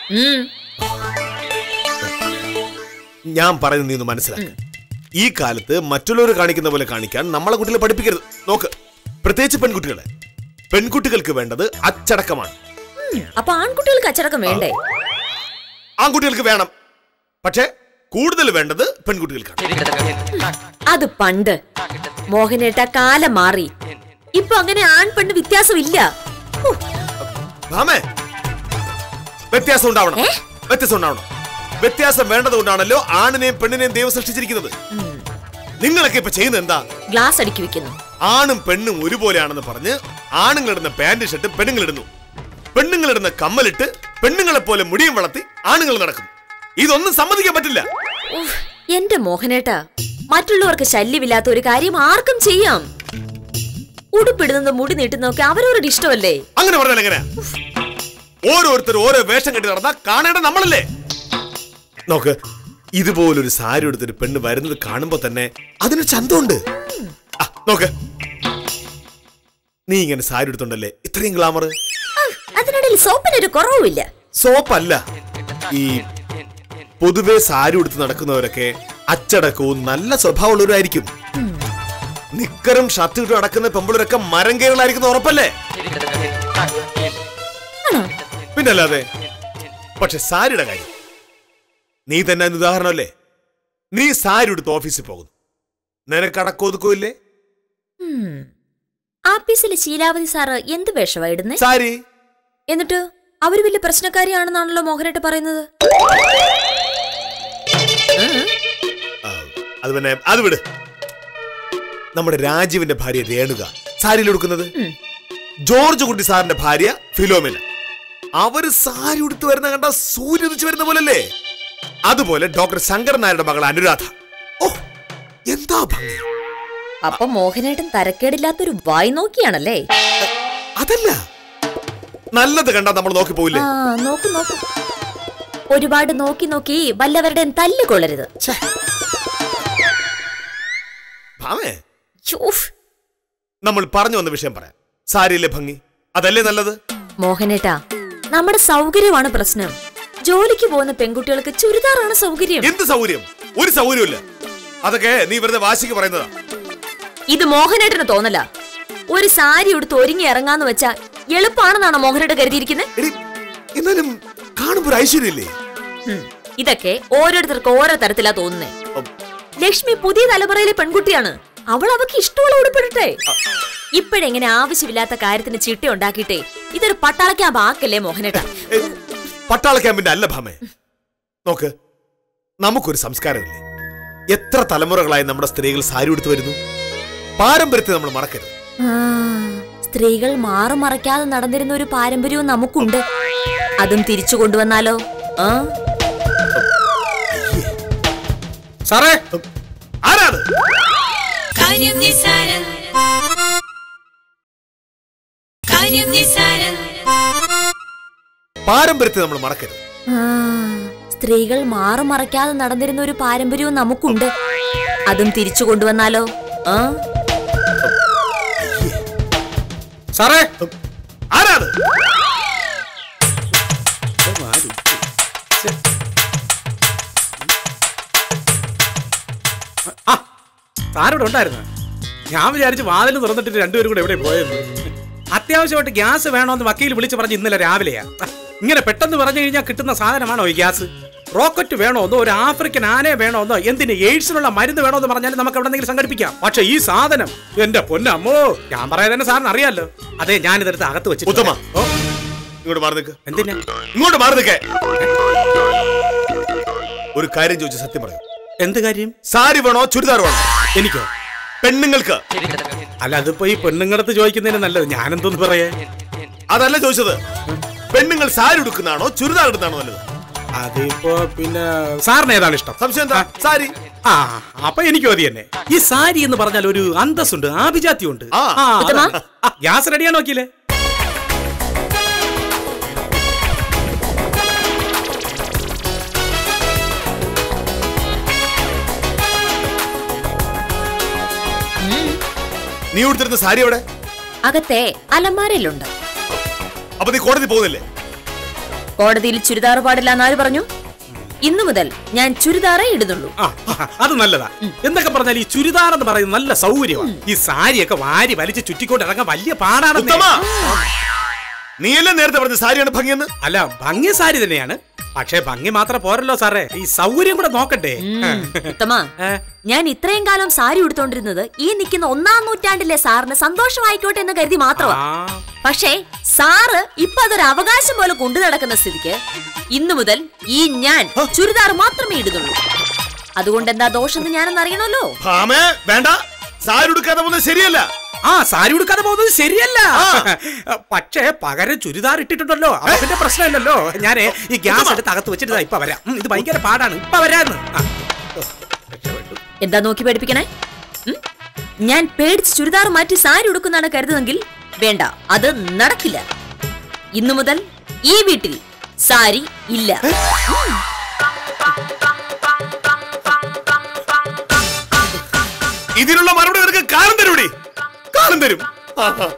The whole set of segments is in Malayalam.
ഉം. ഞാൻ പറയുന്നത് നീ ഒന്ന് മനസ്സിലാക്ക ഈ കാലത്ത് മറ്റുള്ളവർ കാണിക്കുന്ന പോലെ കാണിക്കാൻ നമ്മളെ കുട്ടികളെ പഠിപ്പിക്കരുത് നോക്ക് പ്രത്യേകിച്ച് പെൺകുട്ടികളെ പെൺകുട്ടികൾക്ക് വേണ്ടത് അച്ചടക്കമാണ് അപ്പൊ ആൺകുട്ടികൾക്ക് അച്ചടക്കം വേണ്ടേ ആൺകുട്ടികൾക്ക് വേണം പക്ഷേ കൂടുതൽ വേണ്ടത് പെൺകുട്ടികൾക്കാണ് അത് പണ്ട് മോഹനേട്ട കാലം മാറി ഇപ്പൊ അങ്ങനെ ആൺ പെണ്ണ് വ്യത്യാസമില്ല ഹോ, ഭാമേ വ്യത്യാസം ഉണ്ടാവണം ഏ? വ്യത്യാസം ഉണ്ടാവണം വ്യത്യാസം വേണ്ടതുകൊണ്ടാണല്ലോ ആണിനെയും പെണ്ണിനെയും ദൈവം സൃഷ്ടിച്ചിരിക്കുന്നത് നിങ്ങളൊക്കെ ഇപ്പൊ ചെയ്യുന്നത് എന്താ ഗ്ലാസ് അടുക്കി വെക്കുന്നു ആണും പെണ്ണും ഒരുപോലെയാണെന്ന് പറഞ്ഞ് ആണുങ്ങളിടുന്ന പാന്റ് ഷർട്ട് പെണ്ണുങ്ങളിടുന്നു പെണ്ണുങ്ങളിടുന്ന കമ്മലിട്ട് പെണ്ണുങ്ങളെ പോലെ മുടിയും വളർത്തി ആണുങ്ങൾ നടക്കും ഇതൊന്നും സമ്മതിക്കാൻ പറ്റില്ല ഉഫ്, എന്റെ മോഹനേട്ട മറ്റുള്ളവർക്ക് ശല്യമില്ലാത്ത ഒരു കാര്യം ആർക്കും ചെയ്യാം ഉടുപ്പിടുന്നത് മുടി നീട്ടുന്നതൊക്കെ അവരവരുടെ ഇഷ്ടമല്ലേ അങ്ങനെ പറഞ്ഞാൽ എങ്ങനെയാ ഓരോരുത്തർ ഓരോ വേഷം കെട്ടി നടന്നാ കാണേണ്ട നമ്മളല്ലേ നോക്ക് ഇതുപോലൊരു സാരി എടുത്തൊരു പെണ്ണ് വരുന്നത് കാണുമ്പോ തന്നെ അതിന് ചന്തമുണ്ട് ആ, നോക്ക് നീ ഇങ്ങനെ സാരി എടുത്തോണ്ടല്ലേ ഇത്രയും ഗ്ലാമർ ആ, അതിനിടയിൽ സോപ്പിനൊരു കുറവുമില്ല സോപ്പല്ല ഈ പൊതുവെ സാരി ഉടുത്ത് നടക്കുന്നവരൊക്കെ അച്ചടക്കവും നല്ല സ്വഭാവമുള്ളവരായിരിക്കും നിക്കറും ഷർട്ട് ഇട്ട് നടക്കുന്ന പെമ്പിളരൊക്കെ മരം കയറലായിരിക്കുന്ന ഉറപ്പല്ലേ ആണോ പിന്നല്ലാതെ പക്ഷെ സാരിയുടെ കാര്യം നീ തന്നെ അതിന് ഉദാഹരണമല്ലേ നീ സാരി ഉടുത്ത് ഓഫീസിൽ പോകുന്നു നിനക്ക് അടക്കമൊതുക്കോ ഇല്ലേ ഉം. ആപ്പീസിലെ ശീലാവതി സാറ് എന്ത് വേഷമാ ഇടുന്നേ സാരി എന്നിട്ട് അവര് വലിയ പ്രശ്നക്കാരിയാണെന്നാണല്ലോ മോഹനേട്ട പറയുന്നത് ആ, അത് പിന്നെ അത് വിട് നമ്മുടെ രാജീവിന്റെ ഭാര്യ രേണുക സാരിയിൽ ഉടുക്കുന്നത് ജോർജ് കുട്ടി സാറിന്റെ ഭാര്യ ഫിലോമിന അവര് സാരി ഉടുത്ത് വരുന്ന കണ്ട സൂര്യ ഉദിച്ചു വരുന്ന പോലല്ലേ അതുപോലെ ഡോക്ടർ ശങ്കരൻ നായരുടെ മകൾ അനുരാധ ഓ എന്താ ഭംഗി അപ്പൊ മോഹനേട്ടൻ തരക്കേടില്ലാത്തൊരു വായി നോക്കിയാണല്ലേ അതല്ല നല്ലത് കണ്ടാ നമ്മൾ നോക്കി പോയില്ലേ ആ നോക്കു നോക്കു ഒരുപാട് നോക്കി നോക്കി വല്ലവരുടെയും തല്ല് കൊള്ളരുത് ഛേ. ഭാമേ ഛൂഫ്. നമ്മൾ പറഞ്ഞു വന്ന വിഷയം പറയാം സാരിയിലെ ഭംഗി അതല്ലേ നല്ലത് മോഹനേട്ടാ നമ്മുടെ സൗകര്യമാണ് പ്രശ്നം ജോലിക്ക് പോകുന്ന പെൺകുട്ടികൾക്ക് ചുരിദാറാണ് സൗകര്യം എന്ത് സൗകര്യം ഒരു സൗകര്യമില്ല അതൊക്കെ നീ വെറുതെ വാശിക്ക് പറയുന്നതാ ഇത് മോഹനേട്ടന് തോന്നല ഒരു സാരി ഉടുത്ത് ഒരുങ്ങി ഇറങ്ങാന്ന് വെച്ചാ എളുപ്പാണെന്നാണോ മോഹനേട്ട കരുതിയിരിക്കുന്നത് എടി എന്നാലും കാണുമ്പോ ഒരു ഐശ്വര്യമില്ലേ ഉം. ഇതൊക്കെ ഓരോരുത്തർക്ക് ഓരോ തരത്തിലാ തോന്നുന്നേ ഉം. ലക്ഷ്മി പുതിയ തലമുറയിലെ പെൺകുട്ടിയാണ് അവൾ അവക്ക് ഇഷ്ടമുള്ള ഉടുപ്പിടട്ടെ ഇപ്പോഴെങ്ങനെ ആവശ്യമില്ലാത്ത കാര്യത്തിന് ചിട്ട ഉണ്ടാക്കിയിട്ടേ ഇതൊരു പട്ടാളക്കാ ബാക്കല്ലേ മോഹനേട്ട ഏ, പട്ടാള ക്യാമ്പിന്റെ അല്ല ഭാമേ നോക്ക് നമുക്കൊരു സംസ്കാരമില്ലേ എത്ര തലമുറകളായി നമ്മുടെ സ്ത്രീകൾ സാരി ഉടുത്ത് വരുന്നു പാരമ്പര്യത്തെ നമ്മൾ മറക്കരുത് ആ, സ്ത്രീകൾ മാറും മറയ്ക്കാതെ നടന്നിരുന്ന ഒരു പാരമ്പര്യവും നമുക്കുണ്ട് അതും തിരിച്ചു കൊണ്ടുവന്നാലോ ആ സാറേ ആരാത് കാര്യം നിസ്സാരം കാര്യം നിസ്സാരം പാരമ്പര്യത്തെ നമ്മൾ മറക്കരുത് ആ, സ്ത്രീകൾ മാറും മറയ്ക്കാതെ നടന്നിരുന്ന ഒരു പാരമ്പര്യവും നമുക്കുണ്ട് അതും തിരിച്ചു കൊണ്ടുവന്നാലോ ആ സാറേ ആരാത് ആ സാറിവിടെ ഉണ്ടായിരുന്നു ഞാൻ വിചാരിച്ച് വാതിൽ തുറന്നിട്ട് രണ്ടുപേരും കൂടെ എവിടെ പോയെന്ന് അത്യാവശ്യമായിട്ട് ഗ്യാസ് വേണമെന്ന് വക്കീൽ വിളിച്ച് പറഞ്ഞ് ഇന്നലെ രാവിലെയാ ആ, ഇങ്ങനെ പെട്ടെന്ന് പറഞ്ഞു കഴിഞ്ഞാൽ കിട്ടുന്ന സാധനമാണോ ഈ ഗ്യാസ് റോക്കറ്റ് വേണമെന്നോ ഒരു ആഫ്രിക്കൻ ആനയെ വേണമെന്നോ എന്തിന് എയ്ഡ്സിനുള്ള മരുന്ന് വേണമെന്ന് പറഞ്ഞാലും നമുക്ക് എവിടെ എന്തെങ്കിലും സംഘടിപ്പിക്കാം പക്ഷെ ഈ സാധനം എന്റെ പൊന്നമ്മോ ഞാൻ പറയാൻ തന്നെ സാറിന് അറിയാലോ അതെ ഞാൻ ഇതെടുത്ത് അകത്ത് വെച്ചിട്ട് ഉത്തമ. ഓ ഇങ്ങോട്ട് മാറി നിൽക്ക് എന്തിനാ ഇങ്ങോട്ട് മാറി നിൽക്കേ ഒരു കാര്യം ചോദിച്ചു സത്യം പറയൂ എന്ത് കാര്യം സാരി വേണോ ചുരിദാർ വേണോ എനിക്കോ പെണ്ണുങ്ങൾക്ക് അല്ല അതിപ്പോ ഈ പെണ്ണുങ്ങളടുത്ത് ചോദിക്കുന്നതിന് നല്ലത് ഞാനെന്തോന്ന് പറയാ അതല്ല ചോദിച്ചത് പെണ്ണുങ്ങൾ സാരി ഉടുക്കുന്നതാണോ ചുരിദാർ ഇടുന്നതാണോ നല്ലത് അതിപ്പോ പിന്നെ സാറിന് ഏതാണ് ഇഷ്ടം സംശയം എന്താ സാരി ആ അപ്പൊ എനിക്ക് മതി തന്നെ ഈ സാരി എന്ന് പറഞ്ഞാൽ ഒരു അന്തസ്സുണ്ട് ആഭിജാത്യമുണ്ട് ആ. ആ, ഉത്തമ? അതാണ്. ആ, ഗ്യാസ് റെഡിയാ നോക്കിയില്ലേ നീ ഉടുത്തിരുന്ന സാരി എവിടെ അകത്തെ അലമാരയിലുണ്ട് അപ്പൊ നീ കോടതി പോകുന്നില്ലേ കോടതിയിൽ ചുരിദാർ പാടില്ല എന്നാര് പറഞ്ഞു ഇന്നു മുതൽ ഞാൻ ചുരിദാറേ ഇടുന്നുള്ളൂ ആ ആ, അത് നല്ലതാ എന്തൊക്കെ പറഞ്ഞാൽ ഈ ചുരിദാർ എന്ന് പറയുന്നത് നല്ല സൗകര്യമാണ് ഈ സാരിയൊക്കെ വാരി വലിച്ച് ചുറ്റിക്കൊണ്ട് ഇറങ്ങാൻ വലിയ പാടാണ് ഉത്തമ നീയല്ലേ നേരത്തെ പറഞ്ഞ സാരിയാണ് ഭംഗിയെന്ന് അല്ല ഭംഗി സാരി തന്നെയാണ് പക്ഷേ ഭംഗി മാത്രം പോരല്ലോ സാറേ ഈ സൗകര്യം കൂടെ നോക്കട്ടെ ഉം, ഉത്തമ ഏ? ഞാൻ ഇത്രയും കാലം സാരി ഉടുത്തോണ്ടിരുന്നത് ഈ നിൽക്കുന്ന ഒന്നാം നൂറ്റാണ്ടിലെ സാറിന് സന്തോഷമായിക്കോട്ടെ എന്ന് കരുതി മാത്രമാ ആ പക്ഷേ സാറ് ഇപ്പൊ അതൊരു അവകാശം പോലെ കൊണ്ടു നടക്കുന്ന സ്ഥിതിക്ക് ഇന്നു മുതൽ ഈ ഞാൻ ചുരിദാർ മാത്രമേ ഇടുന്നുള്ളൂ അതുകൊണ്ട് എന്താ ദോഷം എന്ന് ഞാനൊന്ന് അറിയണമല്ലോ ഭാമേ വേണ്ട സാരി ഉടുക്കാതെ പോകുന്നത് ശരിയല്ല ആ സാരി ഉടുക്കാതെ പോകുന്നത് ശരിയല്ല പക്ഷേ പകരം ചുരിദാർ ഇട്ടിട്ടുണ്ടല്ലോ അപ്പൊ പിന്നെ പ്രശ്നമില്ലല്ലോ ഞാനേ ഈ ഗ്യാസ് എടുത്ത് അകത്ത് വെച്ചിട്ട് ദാ ഇപ്പൊ വരാം ഉം, ഇത് ഭയങ്കര പാടാണ് ഇപ്പൊ വരാന്ന് ആ. ഓ, രക്ഷപ്പെട്ടു. എന്താ നോക്കി പഠിപ്പിക്കണേ ഉം? ഞാൻ പേടിച്ച് ചുരിദാർ മാറ്റി സാരി ഉടുക്കുന്നതാണ് കരുതുന്നെങ്കിൽ വേണ്ട അത് നടക്കില്ല ഇന്നു മുതൽ ഈ വീട്ടിൽ സാരി ഇല്ല ഇതിനുള്ള മറുപടി നിനക്ക് കാലം തരൂടി കാലം തരും ആഹാ.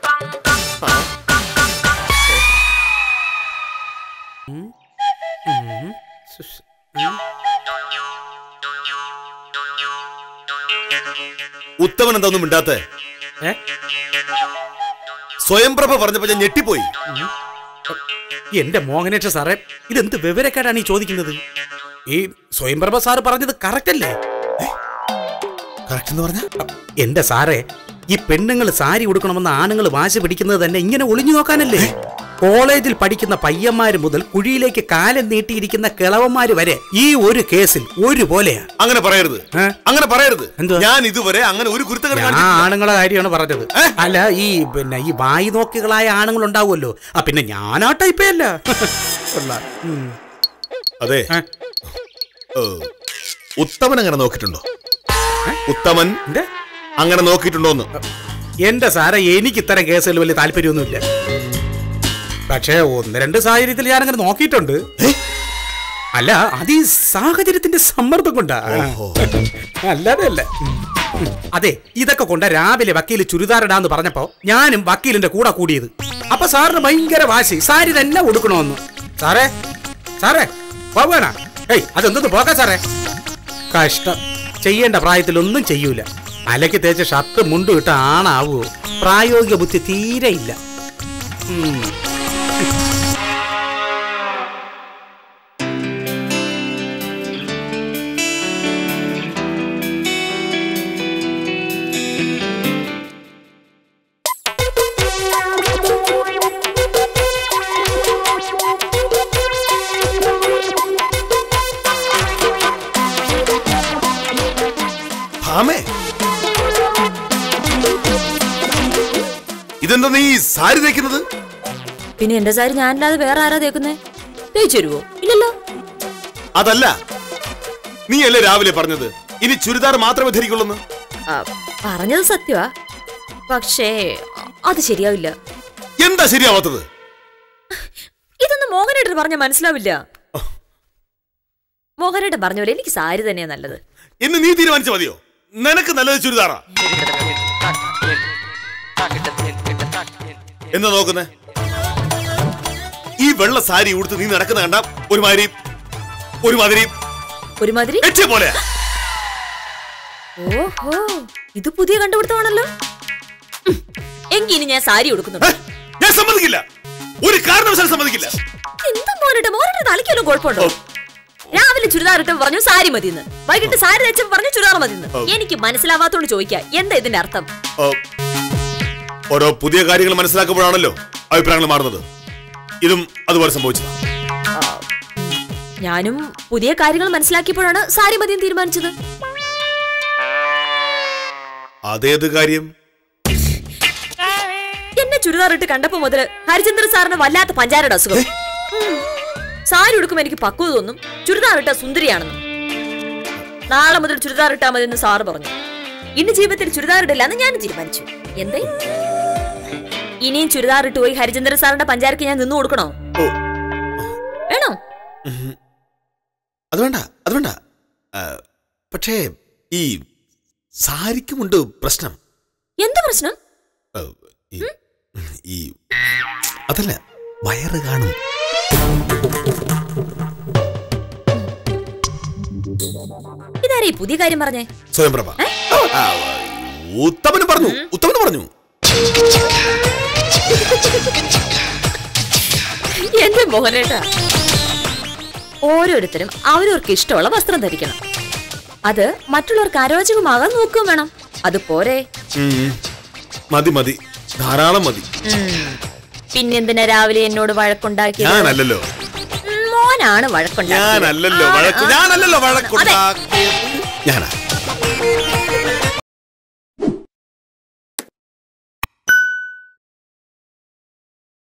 ഉത്തമൻ എന്താ ഒന്നും മിണ്ടാത്ത ഏ? സ്വയംപ്രഭ പറഞ്ഞപ്പോ ഞാൻ ഞെട്ടിപ്പോയി എന്റെ മോഹനേഷ സാറേ ഇതെന്ത് വിവരക്കേടാണ് ഈ ചോദിക്കുന്നത് ഈ സ്വയംപ്രഭ സാറ് പറഞ്ഞത് കറക്റ്റ് അല്ലേ കറക്റ്റ് എന്ന് പറഞ്ഞ എന്റെ സാറേ ഈ പെണ്ണുങ്ങൾ സാരി ഉടുക്കണമെന്ന് ആണുങ്ങൾ വാശി പിടിക്കുന്നത് തന്നെ ഇങ്ങനെ ഒളിഞ്ഞു നോക്കാനല്ലേ കോളേജിൽ പഠിക്കുന്ന പയ്യന്മാര് മുതൽ കുഴിയിലേക്ക് കാലം നീട്ടിയിരിക്കുന്ന കിളവന്മാര് വരെ ഈ ഒരു കേസിൽ ഒരുപോലെയാ അങ്ങനെ പറയരുത് ഏ? അങ്ങനെ പറയരുത് എന്തുവാ? ഞാൻ ഇതുവരെ അങ്ങനെ ഒരു കുരുത്തകരം ഞാൻ കാണിച്ചിട്ടില്ല. ആണുങ്ങളെ കാര്യമാണ് പറഞ്ഞത് അല്ല ഈ പിന്നെ ഈ വായി നോക്കികളായ ആണുങ്ങൾ ഉണ്ടാവുമല്ലോ ആ പിന്നെ ഞാനാ ടൈപ്പേ അല്ല കൊള്ളാം. ഉം. അതെ ഏ? ഏ, ഉത്തമൻ അങ്ങനെ നോക്കിയിട്ടുണ്ടോ ഉത്തമൻ എന്റെ അങ്ങനെ നോക്കിയിട്ടുണ്ടോന്ന് എന്റെ സാറേ എനിക്ക് ഇത്തരം കേസുകളിൽ വലിയ താല്പര്യമൊന്നുമില്ല പക്ഷേ ഒന്ന് രണ്ട് സാഹചര്യത്തിൽ ഞാനങ്ങനെ നോക്കിയിട്ടുണ്ട് അല്ല അത് ഈ സാഹചര്യത്തിന്റെ സമ്മർദ്ദം കൊണ്ടാ അല്ലാതെ അല്ല ഉം. ഉം. അതെ ഇതൊക്കെ കൊണ്ട് രാവിലെ വക്കീൽ ചുരിദാറിടാന്ന് പറഞ്ഞപ്പോ ഞാനും വക്കീലിന്റെ കൂടെ കൂടിയത് അപ്പൊ സാറിന് ഭയങ്കര വാശി സാരി തന്നെ ഉടുക്കണമെന്ന് സാറേ സാറേ പോകാനാ ഏയ് അതെന്തൊന്ന് പോകാ സാറേ കഷ്ടം ചെയ്യേണ്ട പ്രായത്തിൽ ഒന്നും ചെയ്യൂല അലക്കി തേച്ച ഷർട്ട് മുണ്ടും ഇട്ട ആണാവോ പ്രായോഗിക ബുദ്ധി തീരെ ഇല്ല ഉം. ഭാമേ ഇതെന്താ നീ സാരി തേക്കുന്നത് പിന്നെ എന്റെ സാരി ഞാനല്ലാതെ വേറെ ആരാ തേക്കുന്നേ തേച്ചു തരുവോ ഇല്ലല്ലോ അതല്ല നീ അല്ലേ രാവിലെ പറഞ്ഞത് ഇനി ചുരിദാർ മാത്രമേ ധരിക്കുള്ളൂ ആ, പറഞ്ഞത് സത്യമാ പക്ഷേ അത് ശരിയാവില്ല എന്താ ശരിയാവാത്തത് ഇതൊന്നും മോഹനേട്ടൻ പറഞ്ഞ മനസ്സിലാവില്ല മോഹനേട്ടൻ പറഞ്ഞ പോലെ എനിക്ക് സാരി തന്നെയാ നല്ലത് എന്ന് നീ തീരുമാനിച്ച മതിയോ നിനക്ക് നല്ലത് ചുരിദാറാ എന്താ നോക്കുന്നേ ഈ വെള്ള സാരി ഉടുത്ത് നീ നടക്കുന്ന കണ്ട ഒരുമാതിരി ഒരുമാതിരി ഒരുമാതിരി എച്ചെ പോലെ ഓഹോ ഇത് പുതിയ കണ്ടുപിടുത്തമാണല്ലോ ഉം, എങ്കി ഇനി ഞാൻ സാരി ഉടുക്കുന്നുണ്ട് ഞാൻ സമ്മതിക്കില്ല ഒരു കാരണവശാലും സമ്മതിക്കില്ല എന്താ മോനേട്ട മോനേട്ട തലയ്ക്കല്ലോ കുഴപ്പമുണ്ടോ ഓ. രാവിലെ ചുരിദാർ ഇട്ട് പറഞ്ഞു സാരി മതിന്ന് വൈകിട്ട് സാരി തെച്ചപ്പോ പറഞ്ഞു ചുരിദാർ മതിന്ന് ഓ. എനിക്ക് മനസ്സിലാവാത്തോണ്ട് ചോദിക്കാം എന്താ ഇതിന്റെ അർത്ഥം ഓ, ഓരോ പുതിയ കാര്യങ്ങൾ മനസ്സിലാക്കുമ്പോഴാണല്ലോ അഭിപ്രായങ്ങൾ മാറുന്നത് ഇതും അതുപോലെ സംഭവിച്ചത് ഞാനും പുതിയ കാര്യങ്ങൾ മനസ്സിലാക്കിയപ്പോഴാണ് സാരി മതിയെന്ന് തീരുമാനിച്ചത് അതേത് കാര്യം എന്നെ ചുരിദാർ ഇട്ട് കണ്ടപ്പോ മുതല് ഹരിചന്ദ്ര സാറിന് വല്ലാത്ത പഞ്ചാരയുടെ അസുഖം ഉം. സാരി ഉടുക്കുമ്പോ എനിക്ക് പക്വത തോന്നും ചുരിദാർ ഇട്ട സുന്ദരിയാണെന്നും നാളെ മുതൽ ചുരിദാർ ഇട്ടാ മതി എന്ന് സാറ് പറഞ്ഞു ഇനി ജീവിതത്തിൽ ചുരിദാർ ഇടില്ല എന്ന് ഞാൻ തീരുമാനിച്ചു എന്തേ ഇനിയും ചുരിദാർ ഇട്ട് പോയി ഹരിചന്ദ്ര സാറിന്റെ പഞ്ചാരക്ക് ഞാൻ നിന്നു കൊടുക്കണോ ഓ വേണോ അത് വേണ്ട അത് വേണ്ട ആ, പക്ഷേ ഈ സാരിക്കുമുണ്ട് പ്രശ്നം എന്ത് പ്രശ്നം ആ, ഈ- ഈ അതല്ല വയറ് കാണും ഇതാരാ ഈ പുതിയ കാര്യം പറഞ്ഞേ സ്വയംപ്രഭ ആ, ഉത്തമന് പറഞ്ഞു ഉത്തമന് പറഞ്ഞു എന്റെ മോഹനേട്ടാ ഓരോരുത്തരും അവരവർക്ക് ഇഷ്ടമുള്ള വസ്ത്രം ധരിക്കണം അത് മറ്റുള്ളവർക്ക് അരോചകമാകാൻ നോക്കുകയും വേണം അത് പോരെ ഉം. മതി മതി ധാരാളം മതി പിന്നെന്തിനാ രാവിലെ എന്നോട് വഴക്കുണ്ടാക്കിയത് ഞാനല്ലല്ലോ ഉം, മോനാണ് വഴക്കുണ്ടാക്കിയത് ഞാനല്ലല്ലോ ആ, വഴക്ക് ആ. ഞാനല്ലല്ലോ അതെ വഴക്കുണ്ടാക്കിയത് ഞാനാ